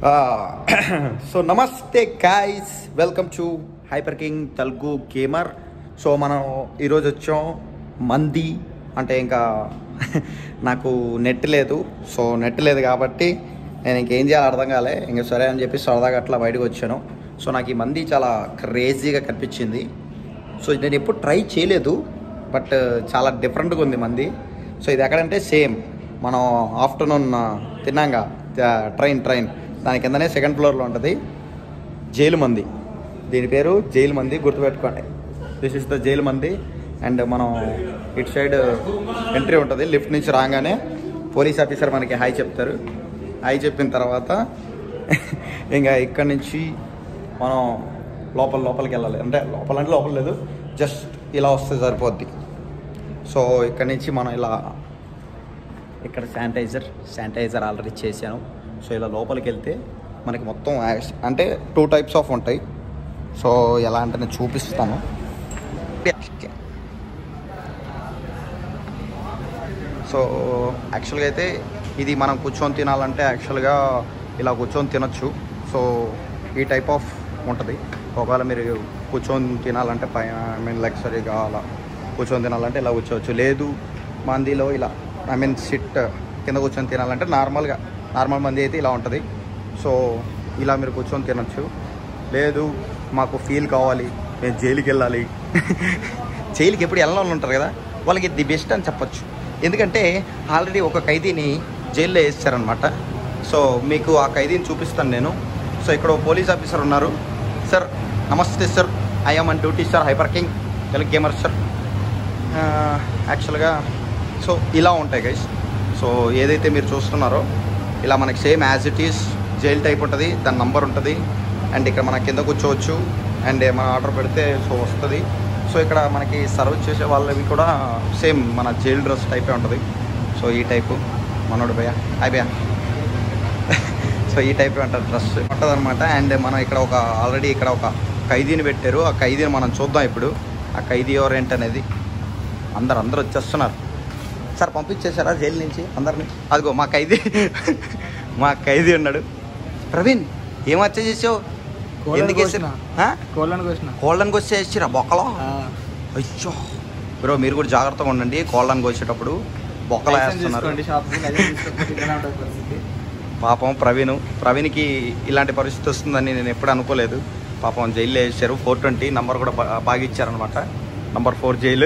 So నమస్తే guys welcome to Hyper King Telugu gamer so మనం ఈరోజు వచ్చాం మంది అంటే ఇంకా నాకు నెట్ లేదు సో నెట్ లేదు కాబట్టి నేను ఇంకేం చేయాలో అర్థం కాలే ఇంకా సరే అని చెప్పి సరదాగా అట్లా బయటకు వచ్చాను సో నాకు ఈ మంది చాలా క్రేజీగా కనిపించింది సో ఇది నేను ఎప్పుడు ట్రై చేయలేదు బట్ చాలా డిఫరెంట్గా ఉంది మంది సో ఇది ఎక్కడంటే సేమ్ మనం ఆఫ్టర్నూన్ తిన్నాగా ట్రైన్ ట్రైన్ దాని కిందనే సెకండ్ ఫ్లోర్లో ఉంటుంది జైలు మంది దీని పేరు జైలు మంది గుర్తుపెట్టుకోండి this is the jail Mandi and మనం ఇటు సైడ్ ఎంట్రీ ఉంటుంది లిఫ్ట్ నుంచి రాగానే పోలీస్ ఆఫీసర్ మనకి హాయ్ చెప్తారు హాయ్ చెప్పిన తర్వాత ఇంకా ఇక్కడి నుంచి మనం లోపల లోపలికి వెళ్ళాలి అంటే లోపల అంటే లోపల లేదు జస్ట్ ఇలా వస్తే సరిపోద్ది సో ఇక్కడ నుంచి మనం ఇలా ఇక్కడ శానిటైజర్ శానిటైజర్ ఆల్రెడీ చేశాను సో ఇలా లోపలికి వెళ్తే మనకి మొత్తం యాక్స్- అంటే టూ టైప్స్ ఆఫ్ ఉంటాయి సో ఎలా అంటే నేను చూపిస్తాను సో యాక్చువల్గా అయితే ఇది మనం కూర్చొని తినాలంటే యాక్చువల్గా ఇలా కూర్చొని తినొచ్చు సో ఈ టైప్ ఆఫ్ ఉంటుంది ఒకవేళ మీరు కూర్చొని తినాలంటే పైన ఐ మీన్ లగ్జరీగా అలా కూర్చొని తినాలంటే ఇలా కూర్చోవచ్చు లేదు మందిలో ఇలా ఐ మీన్ సిట్ కింద కూర్చొని తినాలంటే నార్మల్గా నార్మల్ మంది అయితే ఇలా ఉంటుంది సో ఇలా మీరు కూర్చొని తినొచ్చు లేదు మాకు ఫీల్ కావాలి మేము జైలుకి వెళ్ళాలి జైలుకి ఎప్పుడు వెళ్ళని వాళ్ళు ఉంటారు కదా వాళ్ళకి ది బెస్ట్ అని చెప్పొచ్చు ఎందుకంటే ఆల్రెడీ ఒక ఖైదీని జైల్లో వేస్తారనమాట సో మీకు ఆ ఖైదీని చూపిస్తాను నేను సో ఇక్కడ ఓ పోలీస్ ఆఫీసర్ ఉన్నారు సార్ నమస్తే sir I'm on duty sir Hyper King Telugu gamer sir యాక్చువల్గా సో ఇలా ఉంటాయి గైస్ సో ఏదైతే మీరు చూస్తున్నారో ఇలా మనకి same as it is jail type ఉంటుంది దాని నంబర్ ఉంటుంది అండ్ ఇక్కడ మన కింద కూర్చోవచ్చు అండ్ మన ఆర్డర్ పెడితే సో వస్తుంది సో ఇక్కడ మనకి సర్వ్ చేసే వాళ్ళవి కూడా సేమ్ మన జైల్ డ్రెస్ టైపే ఉంటుంది సో ఈ టైపు మనోడు భయ హాయ్ భయ సో ఈ టైప్ ఉంటుంది డ్రెస్ ఉంటుంది అనమాట అండ్ మనం ఇక్కడ ఒక ఆల్రెడీ ఇక్కడ ఒక ఖైదీని పెట్టారు ఆ ఖైదీని మనం చూద్దాం ఇప్పుడు ఆ ఖైదీ ఎవరేంటి అనేది అందరు అందరు వచ్చేస్తున్నారు సార్ పంపించేశారా జైలు నుంచి అందరిని అదిగో మా ఖైదీ మా ఖైదీ ఉన్నాడు ప్రవీణ్ ఏం వచ్చే చేసావు కోళ్ళని ఎందుకు వేసారు కోసిన. కోళ్ళని కోసిన కోళ్ళని కోసి వేసిరా బొక్కలో అయ్యో బ్రో మీరు కూడా జాగ్రత్తగా ఉండండి కోళ్ళని కోసేటప్పుడు బొక్కలు వేస్తున్నారు తీసుకోండి షాప్ ఇట్లా ఉంటుంది పరిస్థితి పాపం ప్రవీణ్ ప్రవీణ్కి ఇలాంటి పరిస్థితి వస్తుందని నేను ఎప్పుడు అనుకోలేదు పాపం జైల్లో వేసారు ఫోర్ ట్వంటీ నంబర్ కూడా బా- బాగా ఇచ్చారనమాట number four jail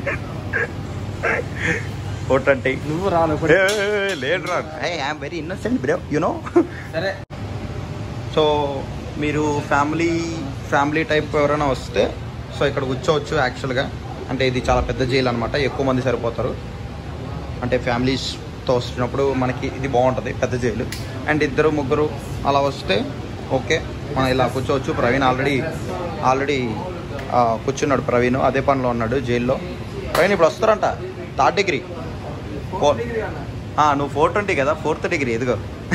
four twenty నువ్వు రాను లేదు రా I'm very innocent bro you know సరే సో మీరు ఫ్యామిలీ ఫ్యామిలీ టైప్ ఎవరైనా వస్తే సో ఇక్కడ కూర్చోవచ్చు యాక్చువల్గా అంటే ఇది చాలా పెద్ద జైలు అనమాట ఎక్కువ మంది సరిపోతారు అంటే ఫ్యామిలీస్తో వచ్చినప్పుడు మనకి ఇది బాగుంటుంది పెద్ద జైలు అండ్ ఇద్దరు ముగ్గురు అలా వస్తే ఓకే మనం ఇలా కూర్చోవచ్చు ప్రవీణ్ ఆల్రెడీ ఆల్రెడీ కూర్చున్నాడు ప్రవీణ్ అదే పనిలో ఉన్నాడు జైల్లో ప్రవీణ్ ఇప్పుడు వస్తారంట థర్డ్ డిగ్రీ ఫోర్ నువ్వు ఫోర్ ట్వంటీ కదా ఫోర్త్ డిగ్రీ ఎదుగో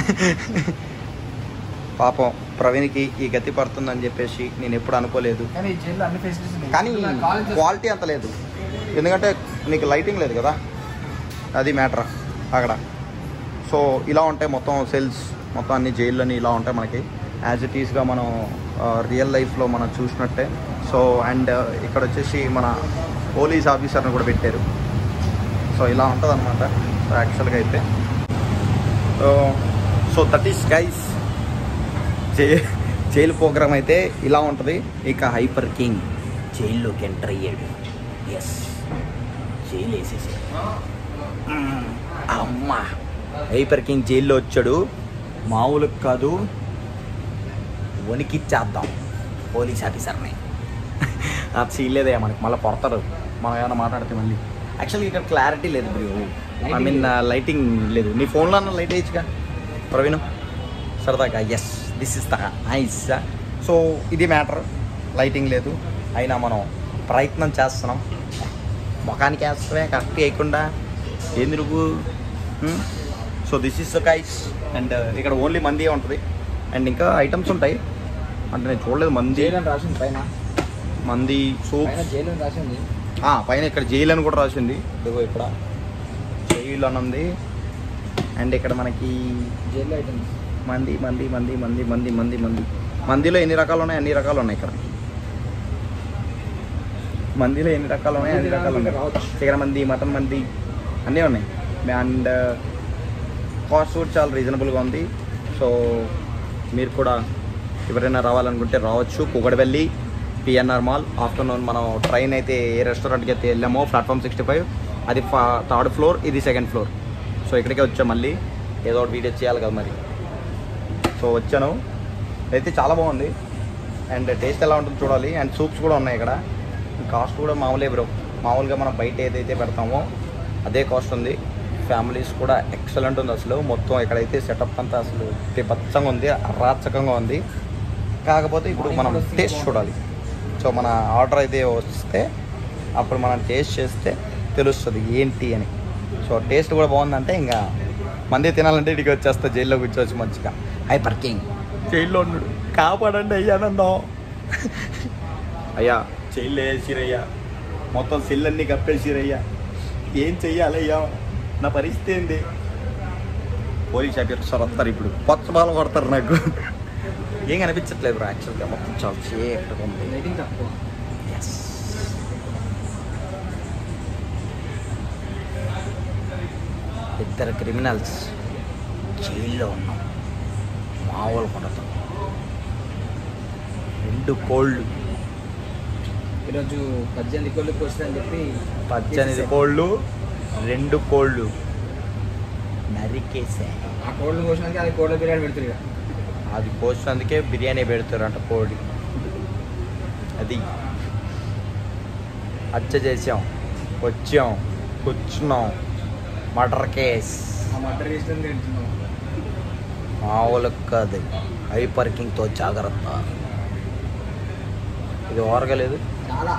పాపం ప్రవీణ్కి ఈ గతి పడుతుందని చెప్పేసి నేను ఎప్పుడు అనుకోలేదు కానీ ఈ జైల్లో అన్ని ఫెసిలిటీస్ ఉన్నాయి కానీ ఇప్పుడు నా కాలేజ్ క్వాలిటీ అంత లేదు ఎందుకంటే నీకు లైటింగ్ లేదు కదా అది మ్యాటర్ అక్కడ సో ఇలా ఉంటాయి మొత్తం సెల్స్ మొత్తం అన్ని జైల్లోని ఇలా ఉంటాయి మనకి యాజ్ ఇట్ ఈస్గా మనం రియల్ లైఫ్లో మనం చూసినట్టే సో అండ్ ఇక్కడ వచ్చేసి మన పోలీస్ ఆఫీసర్ని కూడా పెట్టారు సో ఇలా ఉంటుంది అనమాట యాక్చువల్గా అయితే so so that is guys జై జైలు ప్రోగ్రామ్ అయితే ఇలా ఉంటుంది ఇక హైపర్ కింగ్ జైల్లోకి ఎంటర్ అయ్యాడు ఎస్ జైలు వేసేసాడు మ్మ్. అమ్మా హైపర్ కింగ్ జైల్లో వచ్చాడు మామూలు కాదు వణికిచ్చేద్దాం పోలీస్ ఆఫీసర్ని అది సీలేదే మనకి మళ్ళీ పొడతారు మనం ఏమైనా మాట్లాడితే మళ్ళీ యాక్చువల్గా ఇక్కడ క్లారిటీ లేదు బ్రో ఐ మీన్ లైటింగ్ లేదు నీ ఫోన్లో అన్న లైట్ వేయచ్చుగా ప్రవీణ్ సరదాగా yes this is the nice so ఇది మ్యాటర్ లైటింగ్ లేదు అయినా మనం ప్రయత్నం చేస్తున్నాం ముఖానికి వేస్తే కరెక్ట్ వేయకుండా ఏంది నువ్వు so this is the guys and ఇక్కడ ఓన్లీ మంది ఉంటుంది అండ్ ఇంకా ఐటమ్స్ ఉంటాయి అంటే నేను చూడలేదు మంది జైలు అని రాసింది పైన మంది సూప్ పైన జైలు అని రాసింది పైన ఇక్కడ జైలు అని కూడా రాసింది ఇదిగో ఇక్కడ జైలు అని ఉంది అండ్ ఇక్కడ మనకి జైల్లో ఐటమ్స్ మంది మంది మంది మంది మంది మంది మంది మందిలో ఎన్ని రకాలు ఉన్నాయి అన్ని రకాలు ఉన్నాయి ఇక్కడ మందిలో ఎన్ని రకాలు ఉన్నాయి అన్ని రకాలు ఉన్నాయి చికెన్ మంది మటన్ మంది అన్నీ ఉన్నాయి అండ్ కాస్ట్ కూడా చాలా రీజనబుల్గా ఉంది సో మీరు కూడా ఎవరైనా రావాలనుకుంటే రావచ్చు కుగడవెల్లి పిఎన్ఆర్ మాల్ ఆఫ్టర్నూన్ మనం ట్రైన్ అయితే ఏ రెస్టారెంట్కి అయితే వెళ్ళామో ప్లాట్ఫామ్ సిక్స్టీ ఫైవ్ అది ఫా థర్డ్ ఫ్లోర్ ఇది సెకండ్ ఫ్లోర్ సో ఇక్కడికే వచ్చాం మళ్ళీ ఏదో ఒకటి వీడియో చేయాలి కదా మరి సో వచ్చాను అయితే చాలా బాగుంది అండ్ టేస్ట్ ఎలా ఉంటుందో చూడాలి అండ్ సూప్స్ కూడా ఉన్నాయి ఇక్కడ కాస్ట్ కూడా మామూలే బ్రో మామూలుగా మనం బయట ఏదైతే పెడతామో అదే కాస్ట్ ఉంది ఫ్యామిలీస్ కూడా ఎక్సలెంట్ ఉంది అసలు మొత్తం ఇక్కడైతే సెటప్ అంతా అసలు పచ్చంగా ఉంది అరాచకంగా ఉంది కాకపోతే ఇప్పుడు మనం టేస్ట్ చూడాలి సో మన ఆర్డర్ అయితే వస్తే అప్పుడు మనం టేస్ట్ చేస్తే తెలుస్తుంది ఏంటి అని సో టేస్ట్ కూడా బాగుందంటే ఇంకా మంది తినాలంటే ఇంటికి వచ్చేస్తా జైల్లో కూర్చోవచ్చు మంచిగా హైపర్ కింగ్ జైల్లో ఉన్నాడు కాపాడండి అయ్యా నన్ను అయ్యా జైల్లో వేసిరయ్యా మొత్తం సెల్లన్నీ కప్పేసిరయ్యా ఏం చెయ్యాలయ్యా నా పరిస్థితి ఏంది పోలీస్ ఆఫీసర్ వస్తారు ఇప్పుడు కొత్త బాలు కొడతారు నాకు ఏం కనిపించట్లేదు బ్రో యాక్చువల్గా మొత్తం చాలా చీకటిగా ఉంది లైటింగ్ తక్కువ Yes. ఇద్దరు క్రిమినల్స్ జైల్లో ఉన్నాం మామూలు కొడతాం రెండు కోళ్ళు ఈరోజు పద్దెనిమిది కోళ్ళకి వస్తుందని చెప్పి పద్దెనిమిది కోళ్ళు రెండు కోళ్ళు నరికేసా ఆ కోళ్ళు కోసినాక అది కోళ్ళ బిర్యానీ పెడుతుంది ఇక అది కోసినందుకే బిర్యానీ పెడతారంట కోడి అది హత్య చేసాం వచ్చాం కూర్చున్నాం మర్డర్ కేస్ ఆ మటర్ చేస్తుంది తింటున్నాం మామూలు కాదు హైపర్ కింగ్తో జాగ్రత్త ఇది ఓరగలేదు చాలా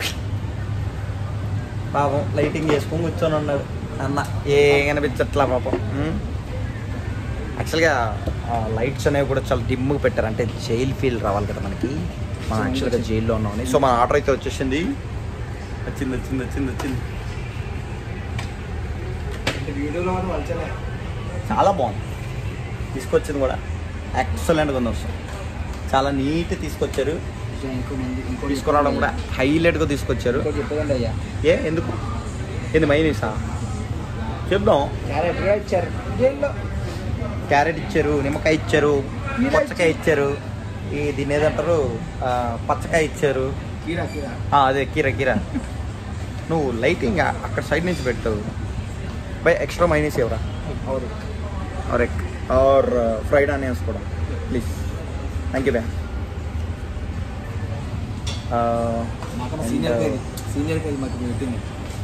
పాపం లైటింగ్ చేసుకొని కూర్చొని ఉన్నాడు అన్న ఏం కనిపించట్లా పాపం యాక్చువల్గా లైట్స్ అనేవి కూడా చాలా డిమ్గా పెట్టారు అంటే జైల్ ఫీల్ రావాలి కదా మనకి మనం యాక్చువల్గా జైల్లో ఉన్నామని సో మన ఆర్డర్ అయితే వచ్చేసింది వచ్చింది వచ్చింది వచ్చింది వచ్చింది అంటే వీడియోలో మాత్రం వచ్చలే చాలా బాగుంది తీసుకొచ్చింది కూడా ఎక్సలెంట్గా ఉంది వస్తుంది చాలా నీట్ తీసుకొచ్చారు ఇంకో మంది ఇంకో తీసుకురావడం కూడా హైలైట్గా తీసుకొచ్చారు ఇంకోటి చెప్పదండి అయ్యా ఏ ఎందుకు ఏంది మైనీసా చెప్దాం క్యారెట్ కూడా ఇచ్చారు జైల్లో క్యారెట్ ఇచ్చారు నిమ్మకాయ ఇచ్చారు పచ్చకాయ ఇచ్చారు ఈ దీన్ని ఏదంటారు ఆ, పచ్చకాయ ఇచ్చారు కీరా కీరా ఆ, అదే కీర కీర నువ్వు లైటింగ్ అక్కడ సైడ్ నుంచి పెట్టావు బై ఎక్స్ట్రా మైనీస్ ఎవరా అవును और एक और फ्राइड आनियंस కూడా ప్లీజ్ థ్యాంక్ యూ బ్యా మాకన్నా సీనియర్ పేరు సీనియర్ పేరు మాకు పెట్టింది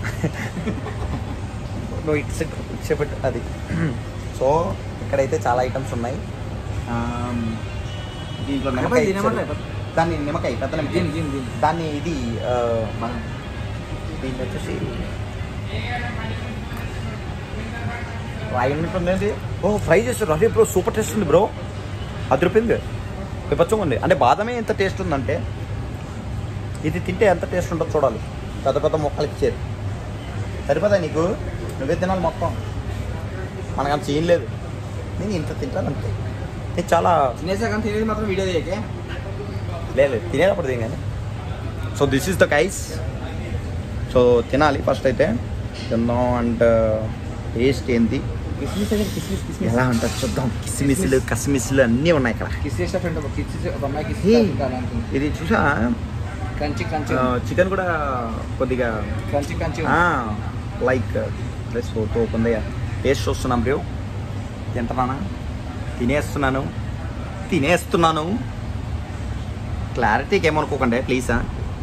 నువ్వు ఇట్స్ ఇచ్చేపెట్టు అది సో ఇక్కడైతే చాలా ఐటమ్స్ ఉన్నాయి Um, దీంట్లో నిమ్మకాయ అబ్బాయి, ఇచ్చారు. తినమన్నా? దాన్ని నిమ్మకాయ పెద్ద నిమ్మకాయ దీని దీని దీని దాన్ని ఇది ఆ, మన దీన్ని వచ్చేసి ఫ్రై ఉన్నట్టుంది ఏంటి ఓ ఫ్రై చేస్తారు అరే బ్రో సూపర్ టేస్ట్ ఉంది బ్రో అది రూపాయింది విపచ్చంగా ఉంది అంటే బాదమే ఎంత టేస్ట్ ఉందంటే ఇది తింటే ఎంత టేస్ట్ ఉంటుందో చూడాలి పెద్ద పెద్ద మొక్కలు ఇచ్చారు సరిపోదా నీకు నువ్వే తినాలి మొత్తం మనకంత సీన్ లేదు నేను ఇంత తింటాను అంతే ఇది చాలా తినేసా కానీ తినేది మాత్రం వీడియో చేయకే లేదు తినేటప్పుడు తిని కానీ so this is the guys so తినాలి ఫస్ట్ అయితే తిందాం అండ్ టేస్ట్ ఏంటి కిస్మిస్ అయితే కిస్మిస్ కిస్మిస్ ఎలా ఉంటుంది చూద్దాం కిస్మిస్లు కస్మిస్లు అన్నీ ఉన్నాయి ఇక్కడ కిస్ చేసిన ఫ్రెండ్ ఒక కిస్ ఒక అమ్మాయి కిస్ Hey. అనుకుంది ఇది చూసా కంచి కంచి చికెన్ కూడా కొద్దిగా కంచి కంచి లైక్ ప్లస్ ఫోటో ఉందయ్యా టేస్ట్ చూస్తున్నాం బ్రో తింటున్నానా తినేస్తున్నాను తినేస్తున్నాను క్లారిటీకి ఏమనుకోకండి ప్లీజా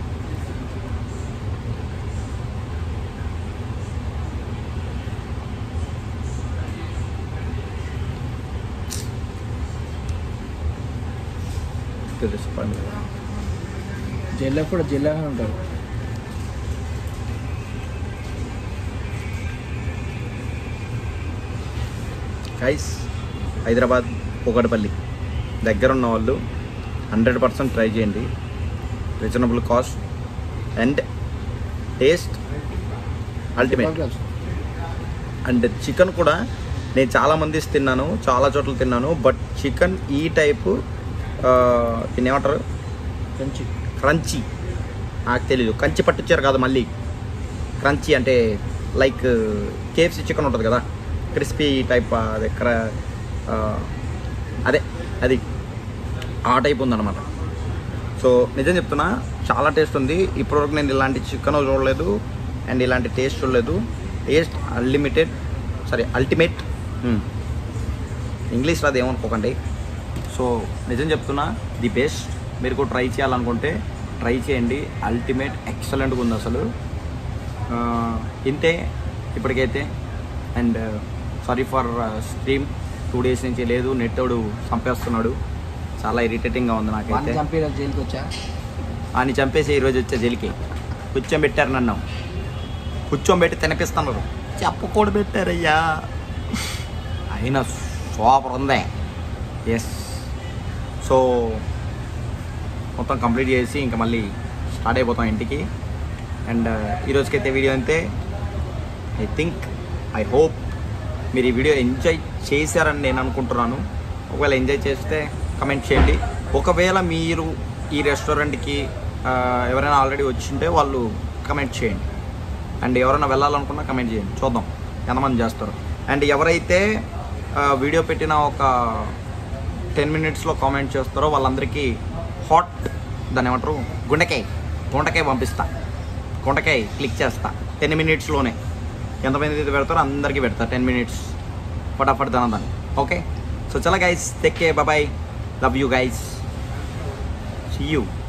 తెలుసుకోండి జైల్లో కూడా జైల్లోనే ఉంటారు గైస్ హైదరాబాద్ పొగడపల్లి దగ్గర ఉన్న వాళ్ళు హండ్రెడ్ పర్సెంట్ ట్రై చేయండి reasonable cost and taste ultimate and chicken కూడా నేను చాలా మంది తిన్నాను చాలా చోట్ల తిన్నాను బట్ చికెన్ ఈ టైపు ఆ, దీన్ని ఏమంటారు కంచి క్రంచీ నాకు తెలీదు కంచి పట్టుచ్చారు కాదు మళ్ళీ క్రంచీ అంటే లైక్ కేఎఫ్సి చికెన్ ఉంటుంది కదా క్రిస్పీ టైప్ అదే క్ర ఆ, అదే అది ఆ టైప్ ఉందన్నమాట సో నిజం చెప్తున్నా చాలా టేస్ట్ ఉంది ఇప్పటివరకు నేను ఇలాంటి చికెన్ చూడలేదు అండ్ ఇలాంటి టేస్ట్ చూడలేదు టేస్ట్ అన్లిమిటెడ్ సారీ అల్టిమేట్ ఇంగ్లీష్లో అది ఏమనుకోకండి సో నిజం చెప్తున్నా ది బెస్ట్ మీరు కూడా ట్రై చేయాలనుకుంటే ట్రై చేయండి అల్టిమేట్ ఎక్సలెంట్గా ఉంది అసలు ఆ, ఇంతే ఇప్పటికైతే and sorry for stream two days నుంచి లేదు నెట్ వాడు చంపేస్తున్నాడు చాలా ఇరిటేటింగ్గా ఉంది వాడిని నాకైతే చంపి ఈరోజు జైలుకి వచ్చా అని చంపేసి ఈరోజు వచ్చే జైలుకి కూర్చోబెట్టారు నన్ను కూర్చోబెట్టి తినిపిస్తున్నారు చెప్పకూడ పెట్టారయ్యా అయినా సూపర్ ఉంది ఎస్ సో మొత్తం కంప్లీట్ చేసి ఇంకా మళ్ళీ స్టార్ట్ అయిపోతాం ఇంటికి అండ్ ఈరోజుకైతే వీడియో అంతే ఐ థింక్ ఐ హోప్ మీరు ఈ వీడియో ఎంజాయ్ చేశారని నేను అనుకుంటున్నాను ఒకవేళ ఎంజాయ్ చేస్తే కమెంట్ చేయండి ఒకవేళ మీరు ఈ రెస్టారెంట్కి ఆ, ఎవరైనా ఆల్రెడీ వచ్చింటే వాళ్ళు కమెంట్ చేయండి అండ్ ఎవరైనా వెళ్ళాలనుకున్నా కమెంట్ చేయండి చూద్దాం ఎంతమంది చేస్తారు అండ్ ఎవరైతే ఆ, వీడియో పెట్టిన ఒక టెన్ మినిట్స్లో కామెంట్ చేస్తారో వాళ్ళందరికీ హాట్ దాన్ని ఏమంటారు గుండెకాయ గుండెకాయ పంపిస్తా గుండెకాయ క్లిక్ చేస్తా టెన్ మినిట్స్లోనే ఎంతమంది అయితే పెడతారో అందరికీ పెడతా టెన్ మినిట్స్ ఫటాఫట్ దాని ఓకే సో చలా guys take care bye love you guys see you